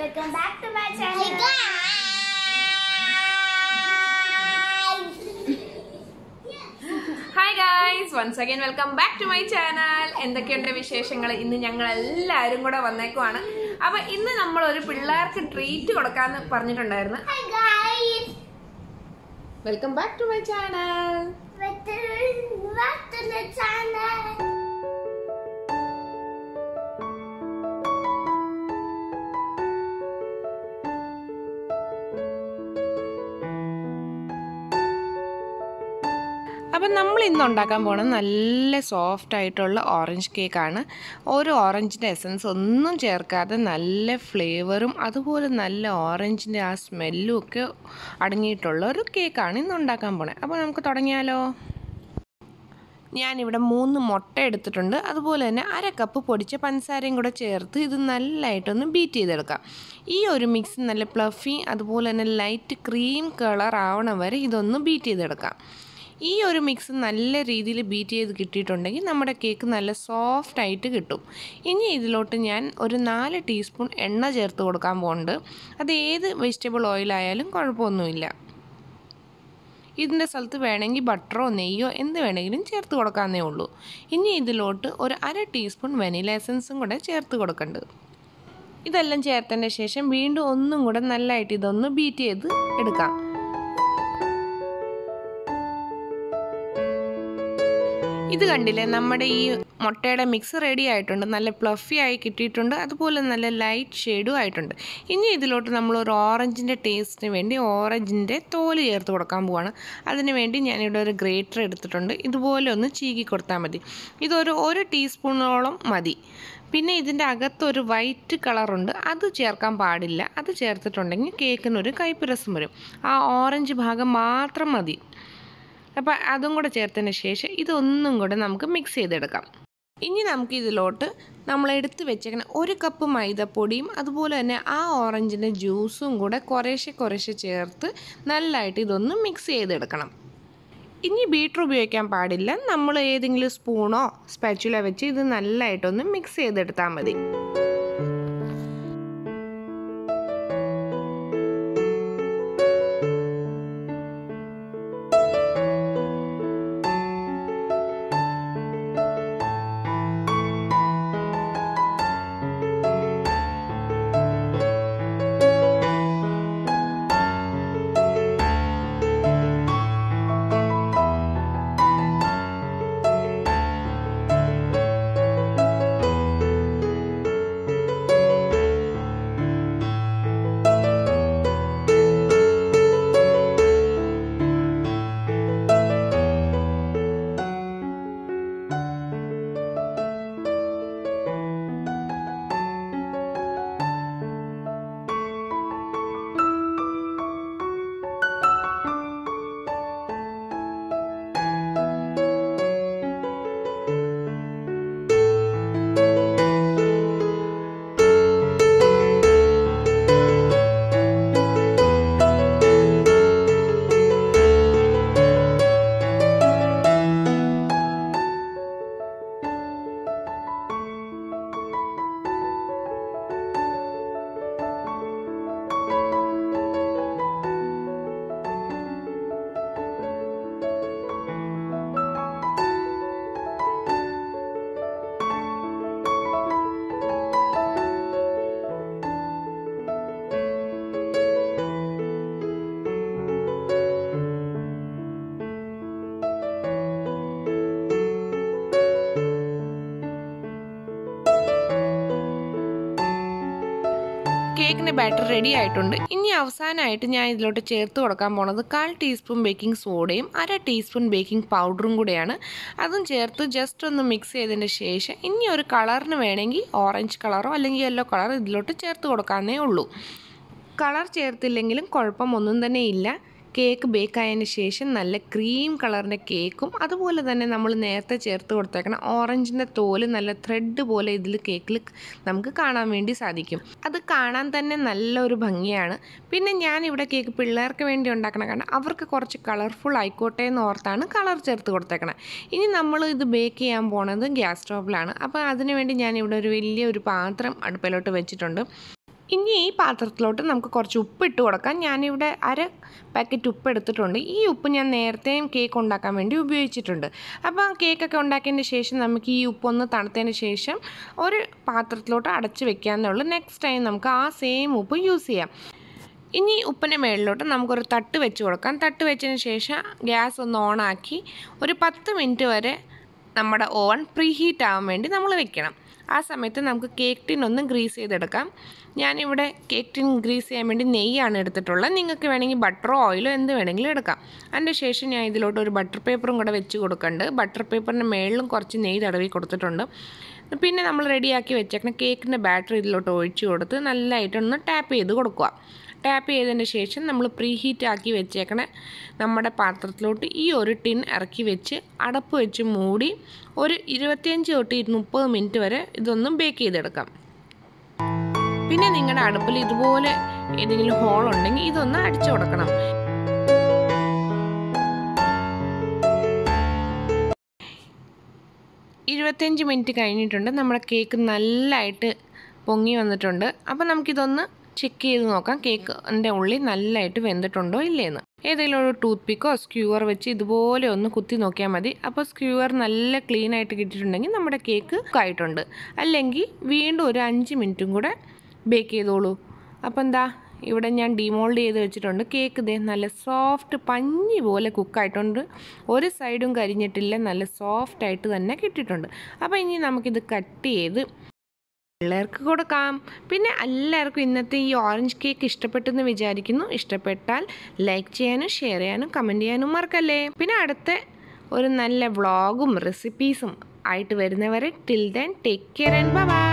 Welcome back to my channel. Hi guys once again welcome back to my channel എന്തൊക്കെയുണ്ട് വിശേഷങ്ങൾ ഇന്ന് ഞങ്ങൾ എല്ലാവരും കൂടെ വന്നേക്കുവാണ് അപ്പൊ ഇന്ന് നമ്മൾ ഒരു പിള്ളേർക്ക് ട്രീറ്റ് കൊടുക്കാന്ന് പറഞ്ഞിട്ടുണ്ടായിരുന്നു Hi guys. Welcome back to my channel Welcome back to the channel. അപ്പം നമ്മൾ ഇന്ന് ഉണ്ടാക്കാൻ പോണത് നല്ല സോഫ്റ്റ് ആയിട്ടുള്ള ഓറഞ്ച് കേക്കാണ് ഒരു ഓറഞ്ചിൻ്റെ എസൻസ് ഒന്നും ചേർക്കാതെ നല്ല ഫ്ലേവറും അതുപോലെ നല്ല ഓറഞ്ചിൻ്റെ ആ സ്മെല്ലും ഒക്കെ അടങ്ങിയിട്ടുള്ള ഒരു കേക്കാണ് ഇന്ന് ഉണ്ടാക്കാൻ പോണത് അപ്പോൾ നമുക്ക് തുടങ്ങിയാലോ ഞാനിവിടെ മൂന്ന് മുട്ട എടുത്തിട്ടുണ്ട് അതുപോലെ തന്നെ അര കപ്പ് പൊടിച്ച പഞ്ചസാരയും കൂടെ ചേർത്ത് ഇത് നല്ലതായിട്ടൊന്ന് ബീറ്റ് ചെയ്തെടുക്കാം ഈ ഒരു മിക്സ് നല്ല പ്ലഫി അതുപോലെ തന്നെ ലൈറ്റ് ക്രീം കളർ ആവണ വരെ ഇതൊന്ന് ബീറ്റ് ചെയ്തെടുക്കാം ഈ ഒരു മിക്സ് നല്ല രീതിയിൽ ബീറ്റ് ചെയ്ത് കിട്ടിയിട്ടുണ്ടെങ്കിൽ നമ്മുടെ കേക്ക് നല്ല സോഫ്റ്റ് ആയിട്ട് കിട്ടും ഇനി ഇതിലോട്ട് ഞാൻ ഒരു നാല് ടീസ്പൂൺ എണ്ണ ചേർത്ത് കൊടുക്കാൻ പോകുന്നുണ്ട് അത് ഏത് വെജിറ്റബിൾ ഓയിലായാലും കുഴപ്പമൊന്നുമില്ല ഇതിൻ്റെ സ്ഥലത്ത് വേണമെങ്കിൽ ബട്ടറോ നെയ്യോ എന്ത് വേണമെങ്കിലും ചേർത്ത് കൊടുക്കാവുന്നേ ഉള്ളൂ ഇനി ഇതിലോട്ട് ഒരു അര ടീസ്പൂൺ വെനില എസൻസും കൂടെ ചേർത്ത് കൊടുക്കേണ്ടത് ഇതെല്ലാം ചേർത്തതിന് ശേഷം വീണ്ടും ഒന്നും കൂടെ നല്ലതായിട്ട് ഇതൊന്ന് ബീറ്റ് ചെയ്ത് എടുക്കാം ഇത് കണ്ടില്ലേ നമ്മുടെ ഈ മുട്ടയുടെ മിക്സ് റെഡി ആയിട്ടുണ്ട് നല്ല പ്ലഫി ആയി കിട്ടിയിട്ടുണ്ട് അതുപോലെ നല്ല ലൈറ്റ് ഷെയ്ഡും ആയിട്ടുണ്ട് ഇനി ഇതിലോട്ട് നമ്മൾ ഒരു ഓറഞ്ചിൻ്റെ ടേസ്റ്റിന് വേണ്ടി ഓറഞ്ചിൻ്റെ തോല് ചേർത്ത് കൊടുക്കാൻ പോവാണ് അതിന് വേണ്ടി ഞാനിവിടെ ഒരു ഗ്രേറ്റർ എടുത്തിട്ടുണ്ട് ഇതുപോലെ ഒന്ന് ചീകി കൊടുത്താൽ മതി ഇതൊരു ഒരു ടീസ്പൂണോളം മതി പിന്നെ ഇതിൻ്റെ അകത്തൊരു വൈറ്റ് കളറുണ്ട് അത് ചേർക്കാൻ പാടില്ല അത് ചേർത്തിട്ടുണ്ടെങ്കിൽ കേക്കിനൊരു കയ്പ്പ് രസം വരും ആ ഓറഞ്ച് ഭാഗം മാത്രം മതി അപ്പോൾ അതും കൂടെ ചേർത്തതിന് ശേഷം ഇതൊന്നും കൂടെ നമുക്ക് മിക്സ് ചെയ്തെടുക്കാം ഇനി നമുക്ക് ഇതിലോട്ട് നമ്മൾ എടുത്ത് വെച്ചേക്കുന്ന ഒരു കപ്പ് മൈദപ്പൊടിയും അതുപോലെ തന്നെ ആ ഓറഞ്ചിൻ്റെ ജ്യൂസും കൂടെ കുറേശ്ശെ കുറേശ്ശെ ചേർത്ത് നല്ലതായിട്ട് ഇതൊന്ന് മിക്സ് ചെയ്തെടുക്കണം ഇനി ബീറ്റർ ഉപയോഗിക്കാൻ പാടില്ല നമ്മൾ ഏതെങ്കിലും സ്പൂണോ സ്പാച്ചുല വെച്ച് ഇത് നല്ലതായിട്ടൊന്ന് മിക്സ് ചെയ്തെടുത്താൽ മതി കേക്കിൻ്റെ ബാറ്റർ റെഡി ആയിട്ടുണ്ട് ഇനി അവസാനമായിട്ട് ഞാൻ ഇതിലോട്ട് ചേർത്ത് കൊടുക്കാൻ പോണത് കാൽ ടീസ്പൂൺ ബേക്കിംഗ് സോഡയും അര ടീസ്പൂൺ ബേക്കിംഗ് പൗഡറും കൂടെയാണ് അതും ചേർത്ത് ജസ്റ്റ് ഒന്ന് മിക്സ് ചെയ്തതിന് ശേഷം ഇനി ഒരു കളറിന് വേണമെങ്കിൽ ഓറഞ്ച് കളറോ അല്ലെങ്കിൽ യെല്ലോ കളറോ ഇതിലോട്ട് ചേർത്ത് കൊടുക്കാവുന്നേ ഉള്ളൂ കളർ ചേർത്തില്ലെങ്കിലും കുഴപ്പമൊന്നും തന്നെ ഇല്ല കേക്ക് ബേക്കായതിന് ശേഷം നല്ല ക്രീം കളറിൻ്റെ കേക്കും അതുപോലെ തന്നെ നമ്മൾ നേരത്തെ ചേർത്ത് കൊടുത്തേക്കണം ഓറഞ്ചിൻ്റെ തോല് നല്ല ത്രെഡ് പോലെ ഇതിൽ കേക്കിൽ നമുക്ക് കാണാൻ വേണ്ടി സാധിക്കും അത് കാണാൻ തന്നെ നല്ലൊരു ഭംഗിയാണ് പിന്നെ ഞാനിവിടെ കേക്ക് പിള്ളേർക്ക് വേണ്ടി ഉണ്ടാക്കണം കാരണം അവർക്ക് കുറച്ച് കളർഫുൾ ആയിക്കോട്ടെ എന്ന് ഓർത്താണ് കളർ ചേർത്ത് കൊടുത്തേക്കണം ഇനി നമ്മൾ ഇത് ബേക്ക് ചെയ്യാൻ പോണത് ഗ്യാസ് സ്റ്റോവിലാണ് അപ്പോൾ അതിന് വേണ്ടി ഞാനിവിടെ ഒരു വലിയ ഒരു പാത്രം അടുപ്പിലോട്ട് വെച്ചിട്ടുണ്ട് ഇനി ഈ പാത്രത്തിലോട്ട് നമുക്ക് കുറച്ച് ഉപ്പ് ഇട്ട് കൊടുക്കാം ഞാനിവിടെ അര പാക്കറ്റ് ഉപ്പ് എടുത്തിട്ടുണ്ട് ഈ ഉപ്പ് ഞാൻ നേരത്തെയും കേക്ക് ഉണ്ടാക്കാൻ വേണ്ടി ഉപയോഗിച്ചിട്ടുണ്ട് അപ്പോൾ കേക്കൊക്കെ ഉണ്ടാക്കിയതിന് ശേഷം നമുക്ക് ഈ ഉപ്പ് ഒന്ന് തണുത്തതിന് ശേഷം ഒരു പാത്രത്തിലോട്ട് അടച്ച് വെക്കാമെന്നേ ഉള്ളൂ നെക്സ്റ്റ് ടൈം നമുക്ക് ആ സെയിം ഉപ്പ് യൂസ് ചെയ്യാം ഇനി ഉപ്പിൻ്റെ മുകളിലോട്ട് നമുക്കൊരു തട്ട് വെച്ച് കൊടുക്കാം തട്ട് വെച്ചതിന് ശേഷം ഗ്യാസ് ഒന്ന് ഓണാക്കി ഒരു പത്ത് മിനിറ്റ് വരെ നമ്മുടെ ഓവൻ പ്രീ ഹീറ്റ് ആവാൻ വേണ്ടി നമ്മൾ വെക്കണം ആ സമയത്ത് നമുക്ക് കേക്ക് ടിൻ ഒന്ന് ഗ്രീസ് ചെയ്തെടുക്കാം ഞാനിവിടെ കേക്ക് ടിൻ ഗ്രീസ് ചെയ്യാൻ വേണ്ടി നെയ്യാണ് എടുത്തിട്ടുള്ളത് നിങ്ങൾക്ക് വേണമെങ്കിൽ ബട്ടറോ ഓയിലോ എന്ത് വേണമെങ്കിലും എടുക്കാം അതിൻ്റെ ശേഷം ഞാൻ ഇതിലോട്ട് ഒരു ബട്ടർ പേപ്പറും കൂടെ വെച്ച് കൊടുക്കുന്നുണ്ട് ബട്ടർ പേപ്പറിൻ്റെ മേളിലും കുറച്ച് നെയ്യ് തടവി കൊടുത്തിട്ടുണ്ട് പിന്നെ നമ്മൾ റെഡിയാക്കി വെച്ചേക്കുന്ന കേക്കിൻ്റെ ബാറ്ററി ഇതിലോട്ട് ഒഴിച്ച് കൊടുത്ത് നല്ലതായിട്ടൊന്ന് ടാപ്പ് ചെയ്ത് കൊടുക്കുക ടാപ്പ് ചെയ്തതിന് ശേഷം നമ്മൾ പ്രീ ഹീറ്റ് ആക്കി വെച്ചേക്കണ നമ്മുടെ പാത്രത്തിലോട്ട് ഈ ഒരു ടിൻ ഇറക്കി വെച്ച് അടപ്പ് വെച്ച് മൂടി ഒരു ഇരുപത്തിയഞ്ച് തൊട്ട് മുപ്പത് മിനിറ്റ് വരെ ഇതൊന്ന് ബേക്ക് ചെയ്തെടുക്കാം പിന്നെ നിങ്ങളുടെ അടുപ്പിൽ ഇതുപോലെ ഏതെങ്കിലും ഹോൾ ഉണ്ടെങ്കിൽ ഇതൊന്ന് അടിച്ചു കൊടുക്കണം ഇരുപത്തിയഞ്ച് മിനിറ്റ് കഴിഞ്ഞിട്ടുണ്ട് നമ്മുടെ കേക്ക് നല്ലതായിട്ട് പൊങ്ങി വന്നിട്ടുണ്ട് അപ്പോൾ നമുക്കിതൊന്ന് ചെക്ക് ചെയ്ത് നോക്കാം കേക്കിൻ്റെ ഉള്ളിൽ നല്ലതായിട്ട് വെന്തിട്ടുണ്ടോ ഇല്ലേന്ന് ഏതെങ്കിലും ഒരു ടൂത്ത് പിക്കോ സ്ക്യൂവർ വെച്ച് ഇതുപോലെ ഒന്ന് കുത്തി നോക്കിയാൽ മതി അപ്പോൾ സ്ക്യൂവർ നല്ല ക്ലീൻ ആയിട്ട് കിട്ടിയിട്ടുണ്ടെങ്കിൽ നമ്മുടെ കേക്ക് ആയിട്ടുണ്ട് അല്ലെങ്കിൽ വീണ്ടും ഒരു അഞ്ച് മിനിറ്റും കൂടെ ബേക്ക് ചെയ്തോളൂ അപ്പോൾ എന്താ ഇവിടെ ഞാൻ ഡിമോൾഡ് ചെയ്ത് വെച്ചിട്ടുണ്ട് കേക്ക് ഇതേ നല്ല സോഫ്റ്റ് പഞ്ഞി പോലെ കുക്കായിട്ടുണ്ട് ഒരു സൈഡും കരിഞ്ഞിട്ടില്ല നല്ല സോഫ്റ്റ് ആയിട്ട് തന്നെ കിട്ടിയിട്ടുണ്ട് അപ്പോൾ ഇനി നമുക്കിത് കട്ട് ചെയ്ത് പിള്ളേർക്ക് കൊടുക്കാം പിന്നെ എല്ലാവർക്കും ഇന്നത്തെ ഈ ഓറഞ്ച് കേക്ക് ഇഷ്ടപ്പെട്ടെന്ന് വിചാരിക്കുന്നു ഇഷ്ടപ്പെട്ടാൽ ലൈക്ക് ചെയ്യാനും ഷെയർ ചെയ്യാനും കമൻറ്റ് ചെയ്യാനും മറക്കല്ലേ പിന്നെ അടുത്ത ഒരു നല്ല വ്ളോഗും റെസിപ്പീസും ആയിട്ട് വരുന്നവരെ till then take care and by